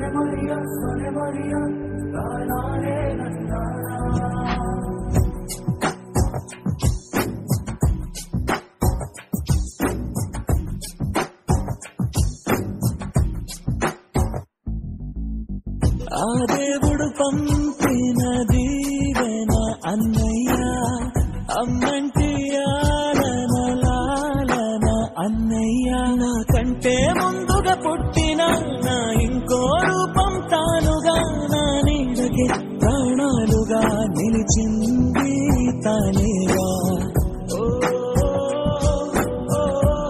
ఆ దేవుడు పంపిన దీవెన అన్నయ్య అమ్మంటి ఆలన లాలన అన్నయ్య నా కంటే ముందుగా పుట్టిన నా ఇంకో రూపం తానుగా నా నీడకి ప్రాణాలుగా నిలిచింది తానేగా ఓ, ఓ,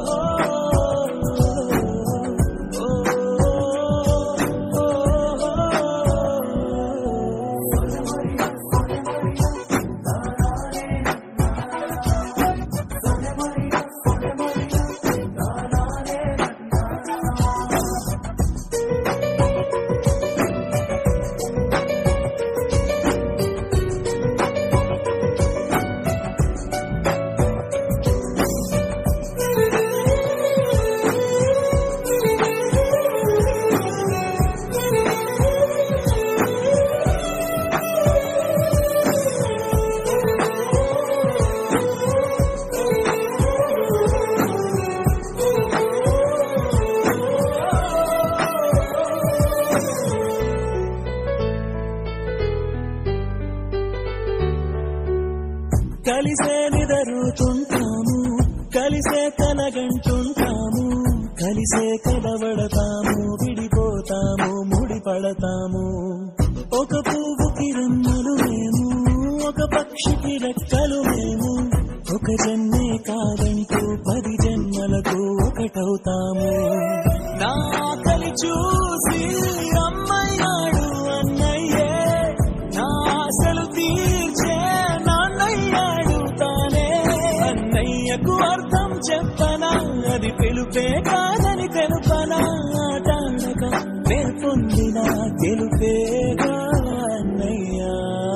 కలిసే నిదరుతుంటాము కలిసే కలగంటుంటాము కలిసే కలవడతాము విడిపోతాము ముడిపడతాము ఒక పువ్వుకి రెమ్మలు మేము ఒక పక్షికి రెక్కలు మేము ఒక జన్మే కాదంటూ పది జన్మలకు ఒకటవుతాము నా కలి చూసి అమ్మయ్యాడు అన్నయ్యే నా ఆశలు తీర్చే నాన్నయ్యాడు తానే అన్నయ్యకు అర్థం చెప్పనా అది పిలుపే కాదని తెలుపనా ఆటాడక నే పొందిన గెలుపేగా అన్నయ్యా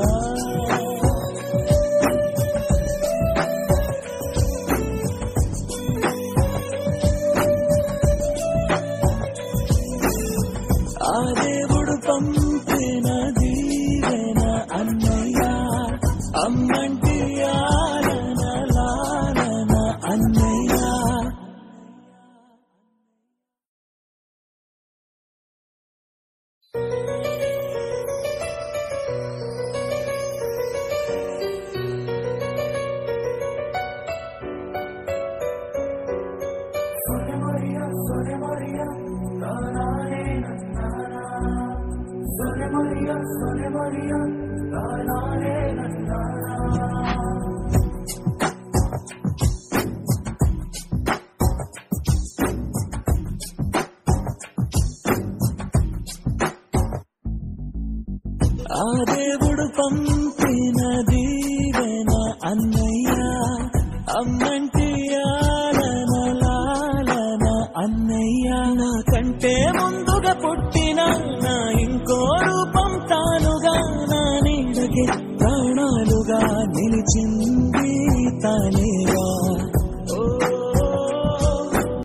ఆ దేవుడు పంపిన దీవెన అన్నయ్య అమ్మంటి ఆలన లాలన అన్నయ్య ఆ దేవుడు పంపిన దీవెన అన్నయ్య అమ్మంటి ఆలన లాలన అన్నయ్య నా కంటే ముందుగా పుట్టిన నా ఇంకో రూపం తానుగా నా నీడకి ప్రాణాలుగా నిలిచింది తానేగా